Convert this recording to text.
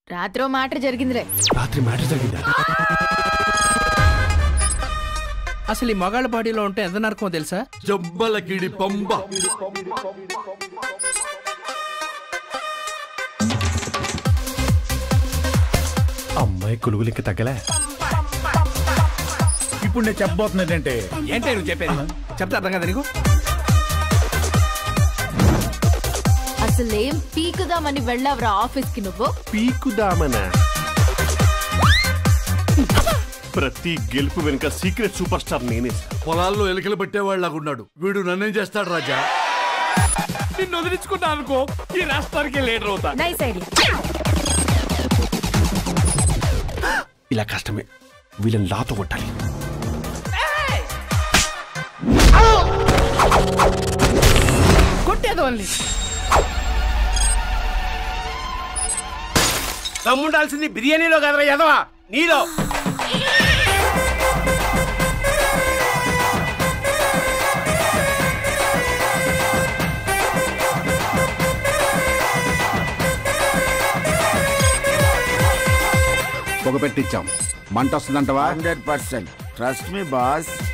రాత్రో మాట జరిగిందిలే రాత్రి మ్యాటర్ జరిగిందా అసలు ఈ మగాళ్ళ బాడీలో ఉంటే ఎంత నరకమో తెలుసా జబ్బలకిడి పంబ అమ్మాయి కొలుగులకి తగ్గలే ఇప్పుడు నేను చెప్పబోతున్నదంటే ఏంటే నువ్వు చెప్పేది చెప్తా అర్థం కదా నీకు అసలేం పీకుదామని వెళ్ళావురా ఆఫీస్ కి నువ్వు పీకుదామనా ప్రతి గెలుపు వెనుక సీక్రెట్ సూపర్ స్టార్ నేనే సార్ పొలాల్లో ఎలికలు పట్టేవాళ్ళగున్నాడు వీడు నన్నేం చేస్తాడు రాజా నిన్ను వదిలించుకున్నా అనుకో ఈ రాష్ట్రానికి లీడర్ అవుతా నైస్ ఐడియా ఇలా కష్టమే వీళ్ళని లాతో కొట్టాలి కొట్టేది ఓన్లీ దమ్ముండాల్సింది బిర్యానీలో కదరా యదవా నీలో పొగ పెట్టించాం మంట వస్తుందంటవా hundred percent trust me boss